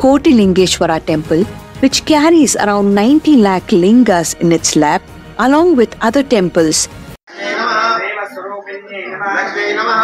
Kotilingeshwara temple, which carries around 90 lakh lingas in its lap, along with other temples Lakshmi నమః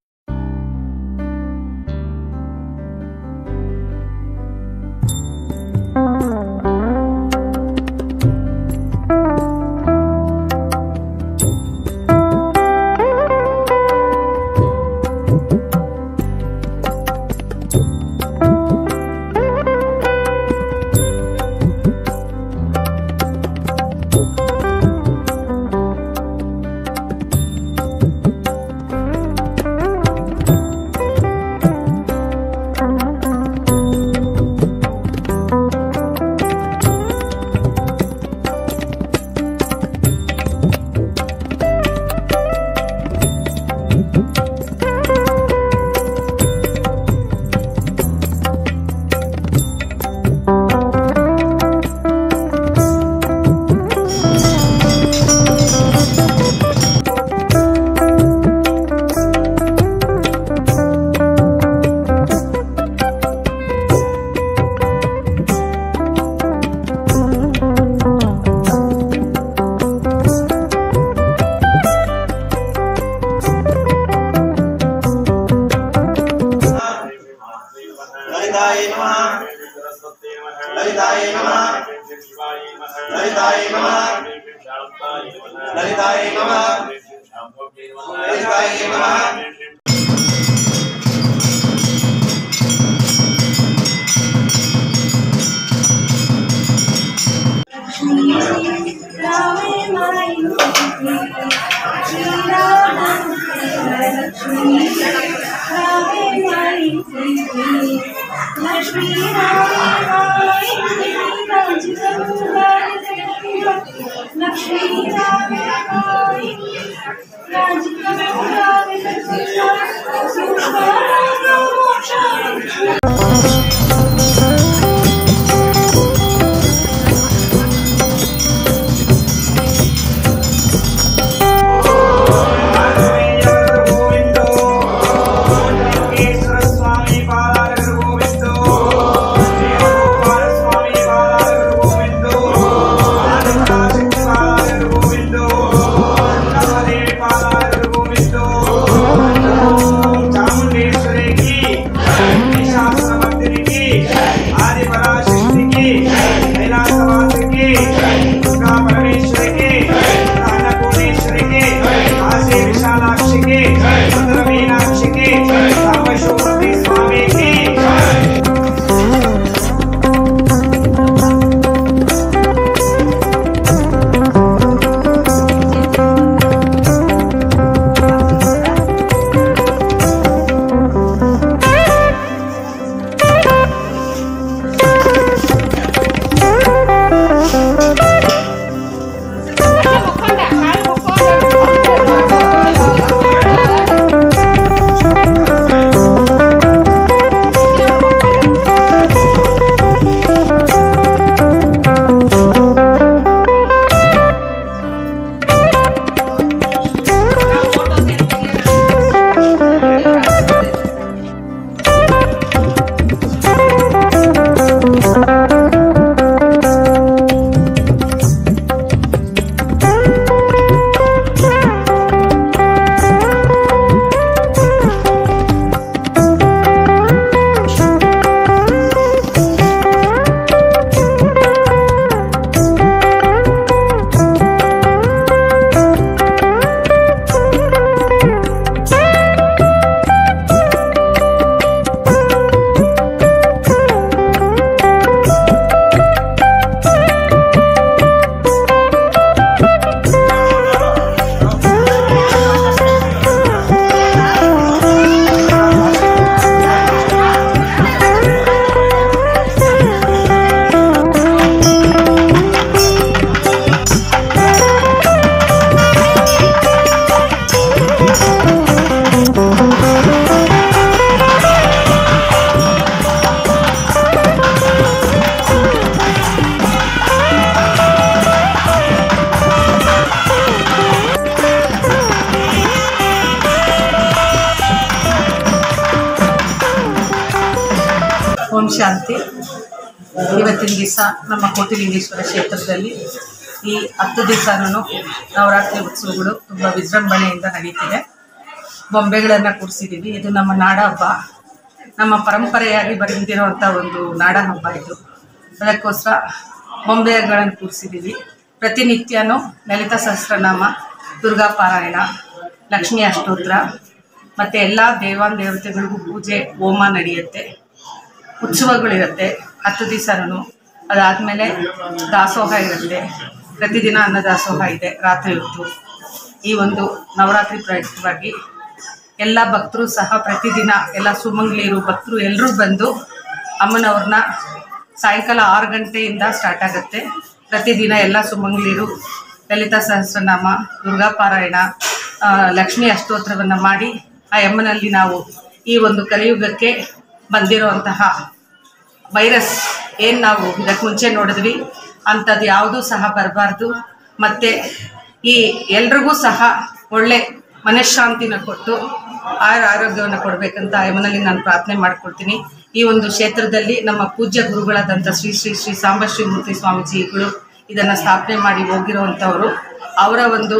లలితాయ నమః లలితాయ నమః లలితాయ నమః లలితాయ నమః లలితాయ నమః లక్ష్మీ గోవిందో యోగేశ్వర స్వామి పాదాలకు గోవిందో వేణుగోపాల స్వామి పాదాలకు గోవిందో ఆనందాశక్తి పాదాలకు గోవిందో అన్నమదేవి పాదాలకు గోవిందో చాముండేశ్వరికి శాస్త్ర ಶಾಂತಿ ಇವತ್ತಿನ ದಿವಸ ನಮ್ಮ ಕೋಟಿಲಿಂಗೇಶ್ವರ ಕ್ಷೇತ್ರದಲ್ಲಿ ಈ ಹತ್ತು ದಿವಸನೂ ನವರಾತ್ರಿ ಉತ್ಸವಗಳು ತುಂಬ ವಿಜೃಂಭಣೆಯಿಂದ ನಡೀತಿದೆ ಬೊಂಬೆಗಳನ್ನು ಕೂರಿಸಿದ್ದೀವಿ ಇದು ನಮ್ಮ ನಾಡ ಹಬ್ಬ ನಮ್ಮ ಪರಂಪರೆಯಾಗಿ ಬಂದಿರುವಂಥ ಒಂದು ನಾಡ ಹಬ್ಬ ಇದು ಅದಕ್ಕೋಸ್ಕರ ಬೊಂಬೆಗಳನ್ನು ಕೂರಿಸಿದ್ದೀವಿ ಪ್ರತಿನಿತ್ಯನೂ ಲಲಿತ ಸಹಸ್ರನಾಮ ದುರ್ಗಾ ಪಾರಾಯಣ ಲಕ್ಷ್ಮೀ ಅಷ್ಟೋತ್ರ ಮತ್ತು ಎಲ್ಲ ದೇವಾನ್ ದೇವತೆಗಳಿಗೂ ಪೂಜೆ ಹೋಮ ನಡೆಯುತ್ತೆ ಉತ್ಸವಗಳಿರುತ್ತೆ ಹತ್ತು ದಿವಸನೂ ಅದಾದಮೇಲೆ ದಾಸೋಹ ಇರುತ್ತೆ ಪ್ರತಿದಿನ ಅನ್ನದಾಸೋಹ ಇದೆ ರಾತ್ರಿ ಹೊತ್ತು ಈ ಒಂದು ನವರಾತ್ರಿ ಪ್ರಯುಕ್ತವಾಗಿ ಎಲ್ಲ ಭಕ್ತರು ಸಹ ಪ್ರತಿದಿನ ಎಲ್ಲ ಸುಮಂಗ್ಲಿಯರು ಭಕ್ತರು ಎಲ್ಲರೂ ಬಂದು ಅಮ್ಮನವ್ರನ್ನ ಸಾಯಂಕಾಲ ಆರು ಗಂಟೆಯಿಂದ ಸ್ಟಾರ್ಟ್ ಆಗುತ್ತೆ ಪ್ರತಿದಿನ ಎಲ್ಲ ಸುಮಂಗ್ಲಿಯರು ಲಲಿತಾ ಸಹಸ್ರನಾಮ ದುರ್ಗಾ ಪಾರಾಯಣ ಆ, ಲಕ್ಷ್ಮೀ ಅಷ್ಟೋತ್ರವನ್ನು ಮಾಡಿ ಆ ಅಮ್ಮನಲ್ಲಿ ನಾವು ಈ ಒಂದು ಕಲಿಯುಗಕ್ಕೆ ಬಂದಿರುವಂತಹ ವೈರಸ್ ಏನು ನಾವು ಇದಕ್ಕೆ ಮುಂಚೆ ನೋಡಿದ್ವಿ ಅಂಥದ್ದು ಯಾವುದೂ ಸಹ ಬರಬಾರ್ದು ಮತ್ತು ಈ ಎಲ್ರಿಗೂ ಸಹ ಒಳ್ಳೆ ಮನಃಶಾಂತಿನ ಕೊಟ್ಟು ಆರ ಆರೋಗ್ಯವನ್ನು ಕೊಡಬೇಕಂತ ಯಮನಲ್ಲಿ ನಾನು ಪ್ರಾರ್ಥನೆ ಮಾಡ್ಕೊಳ್ತೀನಿ ಈ ಒಂದು ಕ್ಷೇತ್ರದಲ್ಲಿ ನಮ್ಮ ಪೂಜ್ಯ ಗುರುಗಳಾದಂಥ ಶ್ರೀ ಶ್ರೀ ಶ್ರೀ ಸಾಂಬಶ್ರೀ ಮೂರ್ತಿ ಸ್ವಾಮೀಜಿಗಳು ಇದನ್ನು ಸ್ಥಾಪನೆ ಮಾಡಿ ಹೋಗಿರುವಂಥವರು ಅವರ ಒಂದು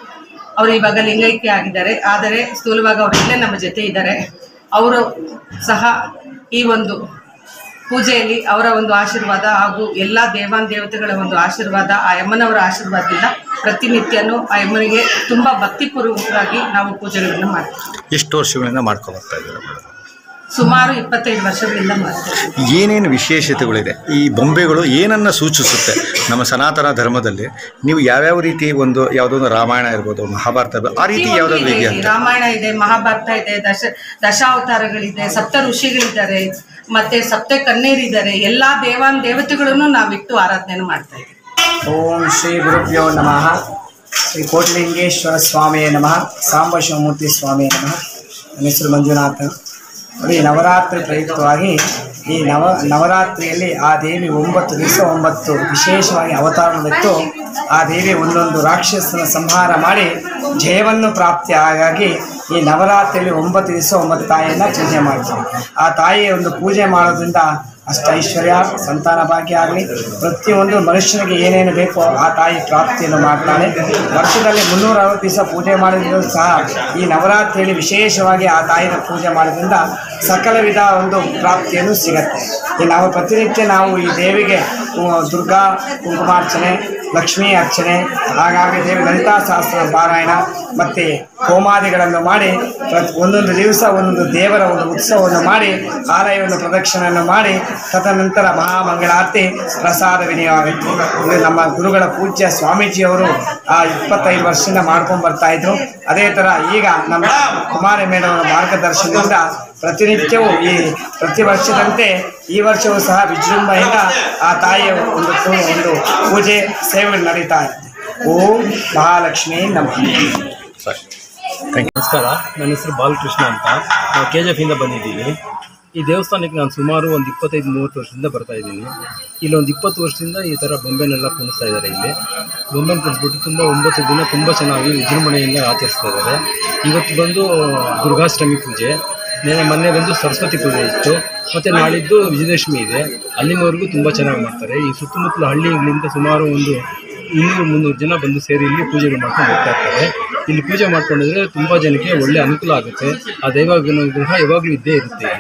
ಅವರು ಇವಾಗ ಲಿಂಗೈಕ್ಯ ಆಗಿದ್ದಾರೆ ಆದರೆ ಸ್ಥೂಲವಾಗಿ ಅವರು ಇಲ್ಲೇ ನಮ್ಮ ಜೊತೆ ಇದ್ದಾರೆ ಅವರು ಸಹ ಈ ಒಂದು ಪೂಜೆಯಲ್ಲಿ ಅವರ ಒಂದು ಆಶೀರ್ವಾದ ಹಾಗೂ ಎಲ್ಲ ದೇವಾನ್ ದೇವತೆಗಳ ಒಂದು ಆಶೀರ್ವಾದ ಆ ಯಮ್ಮನವರ ಆಶೀರ್ವಾದದಿಂದ ಪ್ರತಿನಿತ್ಯನೂ ಆ ಯಮ್ಮನಿಗೆ ತುಂಬ ಭಕ್ತಿಪೂರ್ವಕವಾಗಿ ನಾವು ಪೂಜೆಗಳನ್ನು ಮಾಡ್ತೀವಿ ಎಷ್ಟು ವರ್ಷಗಳಿಂದ ಮಾಡ್ಕೊ ಬರ್ತಾ ಇದ್ದಾರೆ ಮೇಡಮ್ ಸುಮಾರು ಇಪ್ಪತ್ತೈದು ವರ್ಷಗಳಿಂದ ಮಾಡ್ತೀವಿ ಏನೇನು ವಿಶೇಷತೆಗಳಿದೆ ಈ ಬೊಂಬೆಗಳು ಏನನ್ನು ಸೂಚಿಸುತ್ತೆ ನಮ್ಮ ಸನಾತನ ಧರ್ಮದಲ್ಲಿ ನೀವು ಯಾವ್ಯಾವ ರೀತಿ ಒಂದು ಯಾವುದೋ ಒಂದು ರಾಮಾಯಣ ಇರ್ಬೋದು ಮಹಾಭಾರತ ಇರ್ಬೋದು, ಆ ರೀತಿ ಯಾವುದಾದ್ರು ಪ್ರತಿಯೊಂದು ಇದೆಯಾ ಇದೆ. ಅಂತ ರಾಮಾಯಣ ಇದೆ ಮಹಾಭಾರತ ಇದೆ ದಶ ದಶಾವತಾರಗಳಿದೆ ಸಪ್ತ ಋಷಿಗಳಿದ್ದಾರೆ ಮತ್ತೆ ಸಪ್ತ ಕನ್ನೇರಿದ್ದಾರೆ ಎಲ್ಲಾ ದೇವಾನ್ ದೇವತೆಗಳನ್ನು ನಾವಿಟ್ಟು ಆರಾಧನೆ ಮಾಡ್ತಾ ಇದ್ದೀವಿ ಓಂ ಶ್ರೀ ಗುರುಭ್ಯೋ ನಮಃ ಶ್ರೀ ಕೋಟಿಲಿಂಗೇಶ್ವರ ಸ್ವಾಮಿಯೇ ನಮಃ ಸಾಂಬ ಶಿವಮೂರ್ತಿ ಸ್ವಾಮಿಯೇ ನಮಃ ನನ್ನ ಹೆಸರು ಮಂಜುನಾಥ ನೋಡಿ ನವರಾತ್ರಿ ಪ್ರಯುಕ್ತವಾಗಿ ಈ ನವ ನವರಾತ್ರಿಯಲ್ಲಿ ಆ ದೇವಿ ಒಂಬತ್ತು ದಿವಸ ಒಂಬತ್ತು ವಿಶೇಷವಾಗಿ ಅವತಾರವಿತ್ತು ಆ ದೇವಿ ಒಂದೊಂದು ರಾಕ್ಷಸನ ಸಂಹಾರ ಮಾಡಿ ಜಯವನ್ನು ಪ್ರಾಪ್ತಿ ಹಾಗಾಗಿ ಈ ನವರಾತ್ರಿಯಲ್ಲಿ ಒಂಬತ್ತು ದಿವಸ ಒಂಬತ್ತು ತಾಯಿಯನ್ನು ಪೂಜೆ ಮಾಡ್ತೀವಿ ಆ ತಾಯಿಯ ಒಂದು ಪೂಜೆ ಮಾಡೋದ್ರಿಂದ ಅಷ್ಟ ಐಶ್ವರ್ಯ ಸಂತಾನ ಭಾಗ್ಯ ಆಗಲಿ ಪ್ರತಿಯೊಂದು ಮನುಷ್ಯನಿಗೆ ಏನೇನು ಬೇಕೋ ಆ ತಾಯಿ ಪ್ರಾಪ್ತಿಯನ್ನು ಮಾಡ್ತಾನೆ ವರ್ಷದಲ್ಲಿ ಮುನ್ನೂರ ಅರವತ್ತು ದಿವಸ ಪೂಜೆ ಮಾಡಿದ್ರು ಸಹ ಈ ನವರಾತ್ರಿಯಲ್ಲಿ ವಿಶೇಷವಾಗಿ ಆ ತಾಯಿನ ಪೂಜೆ ಮಾಡೋದ್ರಿಂದ ಸಕಲ ವಿಧ ಒಂದು ಪ್ರಾಪ್ತಿಯನ್ನು ಸಿಗತ್ತೆ ಈ ನಾವು ಪ್ರತಿನಿತ್ಯ ನಾವು ಈ ದೇವಿಗೆ ಉ, ದುರ್ಗಾ ಕುಂಕುಮಾರ್ಚನೆ ಲಕ್ಷ್ಮೀ ಅರ್ಚನೆ ಹಾಗಾಗಿ ದೇವಿ ಲಲಿತಾ ಸಹಸ್ರ ಪಾರಾಯಣ ಮತ್ತು ಹೋಮಾದಿಗಳನ್ನು ಮಾಡಿ ಪ್ರತಿ ಒಂದೊಂದು ದಿವಸ ಒಂದೊಂದು ದೇವರ ಒಂದು ಉತ್ಸವವನ್ನು ಮಾಡಿ ಆಲಯವನ್ನು ಪ್ರದಕ್ಷಿಣೆಯನ್ನು ಮಾಡಿ ತದನಂತರ ಮಹಾಮಂಗಳಾರತಿ ಪ್ರಸಾದ ವಿನಿಯೋಗ ಆಗುತ್ತೆ ಇದು ನಮ್ಮ ಗುರುಗಳ ಪೂಜ್ಯ ಸ್ವಾಮೀಜಿಯವರು ಆ ಇಪ್ಪತ್ತೈದು ವರ್ಷದಿಂದ ಮಾಡ್ಕೊಂಡು ಬರ್ತಾ ಇದ್ರು ಅದೇ ಥರ ಈಗ ನಮ್ಮ ಕುಮಾರಿ ಮೇಡಮ್ ಅವರ ಮಾರ್ಗದರ್ಶನದಿಂದ ಪ್ರತಿನಿತ್ಯವೂ ಈ ಪ್ರತಿ ವರ್ಷದಂತೆ ಈ ವರ್ಷವೂ ಸಹ ವಿಜೃಂಭಣೆಯಿಂದ ಆ ತಾಯಿಯ ಒಂದು ಪೂ- ಒಂದು ಪೂಜೆ ಸೇವೆಗಳು ನಡೀತಾ ಇದೆ ಓಂ ಮಹಾಲಕ್ಷ್ಮೀ ನಮಃ ಸರಿ ಥ್ಯಾಂಕ್ ಯು ನಮಸ್ಕಾರ ನನ್ನ ಹೆಸರು ಬಾಲಕೃಷ್ಣ ಅಂತ ನಾವು ಕೆ ಜಿ ಎಫಿಂದ ಬಂದಿದ್ದೀವಿ ಈ ದೇವಸ್ಥಾನಕ್ಕೆ ನಾನು ಸುಮಾರು ಒಂದು ಇಪ್ಪತ್ತೈದು ಮೂವತ್ತು ವರ್ಷದಿಂದ ಬರ್ತಾ ಇದ್ದೀನಿ ಇಲ್ಲಿ ಒಂದು ಇಪ್ಪತ್ತು ವರ್ಷದಿಂದ ಈ ಥರ ಬೊಂಬೆನೆಲ್ಲ ಕುಣಿಸ್ತಾ ಇದ್ದಾರೆ ಇಲ್ಲಿ ಬೊಂಬೆನ ಕುಣಿಸ್ಬಿಟ್ಟು ತುಂಬ ಒಂಬತ್ತು ದಿನ ತುಂಬ ಚೆನ್ನಾಗಿ ವಿಜೃಂಭಣೆಯಿಂದ ಆಚರಿಸ್ತಾ ಇದ್ದಾರೆ ಇವತ್ತು ಬಂದು ದುರ್ಗಾಷ್ಟಮಿ ಪೂಜೆ ನೇ- ಮೊನ್ನೆ ಬಂದು ಸರಸ್ವತಿ ಪೂಜೆ ಇತ್ತು ಮತ್ತು ನಾಳಿದ್ದು ವಿಜಯದಶಮಿ ಇದೆ ಅಲ್ಲಿನವರೆಗೂ ತುಂಬ ಚೆನ್ನಾಗಿ ಮಾಡ್ತಾರೆ ಈ ಸುತ್ತಮುತ್ತಲ ಹಳ್ಳಿಗಳಿಂದ ಸುಮಾರು ಒಂದು ಇನ್ನೂರು ಮುನ್ನೂರು ಜನ ಬಂದು ಸೇರಿ ಇಲ್ಲಿ ಪೂಜೆಗಳು ಮಾಡ್ಕೊಂಡು ಹೋಗ್ತಾ ಇರ್ತಾರೆ ಇಲ್ಲಿ ಪೂಜೆ ಮಾಡ್ಕೊಂಡಿದ್ರೆ ತುಂಬ ಜನಕ್ಕೆ ಒಳ್ಳೆ ಅನುಕೂಲ ಆಗುತ್ತೆ ಆ ದೈವಾನುಗ್ರಹ ಯಾವಾಗಲೂ ಇದ್ದೇ ಇರುತ್ತೆ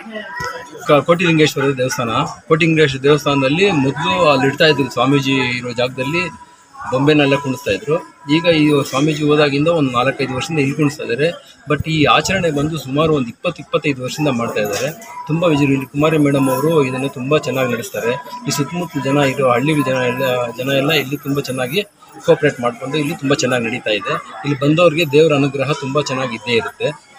ಕ- ಕೋಟಿಲಿಂಗೇಶ್ವರ ದೇವಸ್ಥಾನ ಕೋಟಿಲಿಂಗೇಶ್ವರ ದೇವಸ್ಥಾನದಲ್ಲಿ ಮೊದಲು ಅಲ್ಲಿ ಇಡ್ತಾ ಇದ್ರು ಸ್ವಾಮೀಜಿ ಇರೋ ಜಾಗದಲ್ಲಿ ಬೊಂಬೆನೆಲ್ಲ ಕುಣಿಸ್ತಾ ಇದ್ರು ಈಗ ಈ ಸ್ವಾಮೀಜಿ ಹೋದಾಗಿಂದ ಒಂದು ನಾಲ್ಕೈದು ವರ್ಷದಿಂದ ಇಲ್ಲಿ ಕುಣಿಸ್ತಾ ಇದ್ದಾರೆ ಬಟ್ ಈ ಆಚರಣೆ ಬಂದು ಸುಮಾರು ಒಂದು ಇಪ್ಪತ್ತು ಇಪ್ಪತ್ತೈದು ವರ್ಷದಿಂದ ಮಾಡ್ತಾ ಇದ್ದಾರೆ ತುಂಬ ವಿಜಯ ಇಲ್ಲಿ ಕುಮಾರಿ ಮೇಡಮ್ ಅವರು ಇದನ್ನು ತುಂಬ ಚೆನ್ನಾಗಿ ನಡೆಸ್ತಾರೆ ಈ ಸುತ್ತಮುತ್ತಲ ಜನ ಇರೋ ಹಳ್ಳಿ ಜನ ಎಲ್ಲ ಜನ ಎಲ್ಲ ಇಲ್ಲಿ ತುಂಬ ಚೆನ್ನಾಗಿ ಕೋಪ್ರೇಟ್ ಮಾಡಿಕೊಂಡು ಇಲ್ಲಿ ತುಂಬ ಚೆನ್ನಾಗಿ ನಡೀತಾ ಇದೆ ಇಲ್ಲಿ ಬಂದವರಿಗೆ ದೇವರ ಅನುಗ್ರಹ ತುಂಬ ಚೆನ್ನಾಗಿ ಇದ್ದೇ ಇರುತ್ತೆ